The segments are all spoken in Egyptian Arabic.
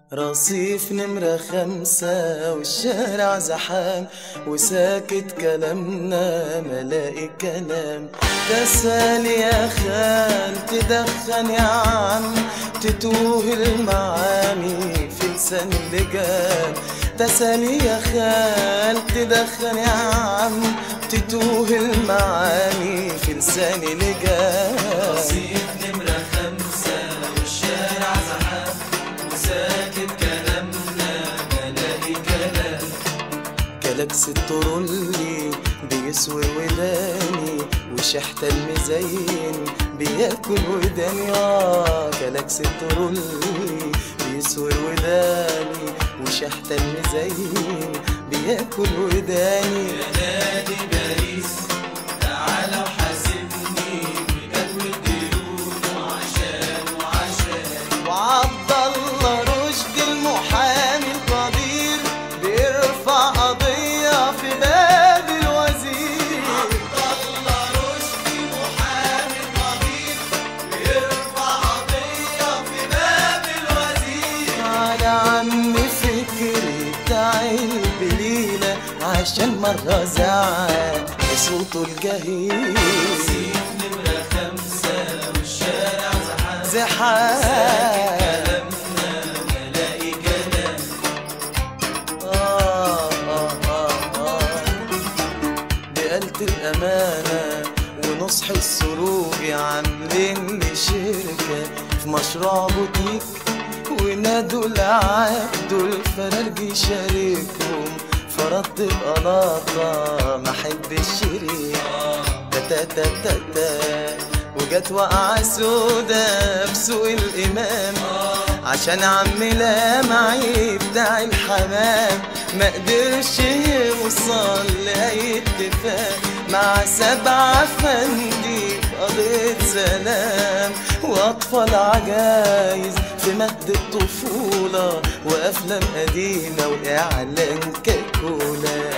رصيف نمرة خمسة والشارع زحام وساكت كلامنا ملاقي كلام تسال يا خال تدخن يا عم تتوه المعاني في لسان اللجام تسال يا خال تدخن يا عم تتوه المعاني في لسان اللجام رصيف نمرة خمسة والشارع زحام وساكت كلامنا بلاقي كلام كلاكس الترولي بيسوي وداني وشحت المزين بياكل وداني اه كلاكس الترولي بيسوي وداني وشحت المزين بياكل وداني نادي باريس تعالى وحاسبني بجدول الديون وعشان وعشان وعبد الله رشدي المحامي القدير بيرفع قضية في باب الوزير الله رشدي محامي قدير بيرفع قضية في باب الوزير على عم فكري بتاع البليلة عشان مرة زعق بصوته الجهير رصيف نمرة خمسة والشارع زحام زحام كلامنا بلاقي كلام آه آه آه آه بقلت الأمانة ونصح السروج عاملين لي شركة في مشروع بوتيك ونادوا العبد الفرارجي شاركهم فرضت بقلاطة ما احب الشريك تا تا تا تا وجت وقعة سودا في سوق الإمام عشان عم لامعي بتاع الحمام ما قدرش يوصل لأي اتفاق مع سبعة فندي قضية سلام وأطفال عجايز في مهد الطفولة وأفلام قديمة وإعلان كاكولا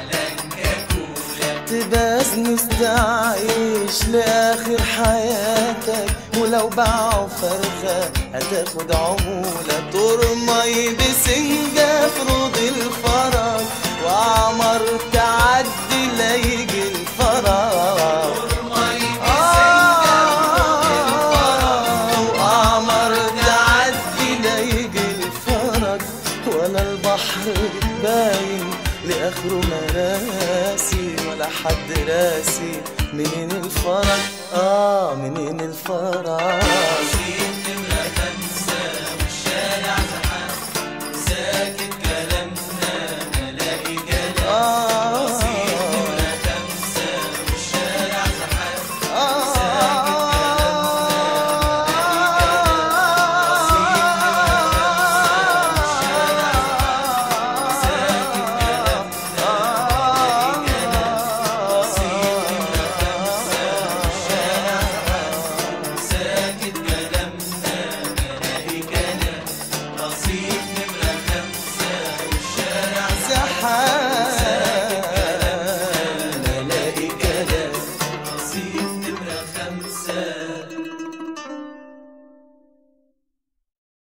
تباس نستعيش لآخر حياتك ولو باعوا فرخة هتاخد عمولة ترمي بسنجة في روض الفرج وعمر تعدي لا يجي الفرج آه، وقمر تعدي لا يجي الفرج ولا البحر باين لاخره مراسي ولا حد راسي منين الفرج اه منين الفرج رصيف نمرة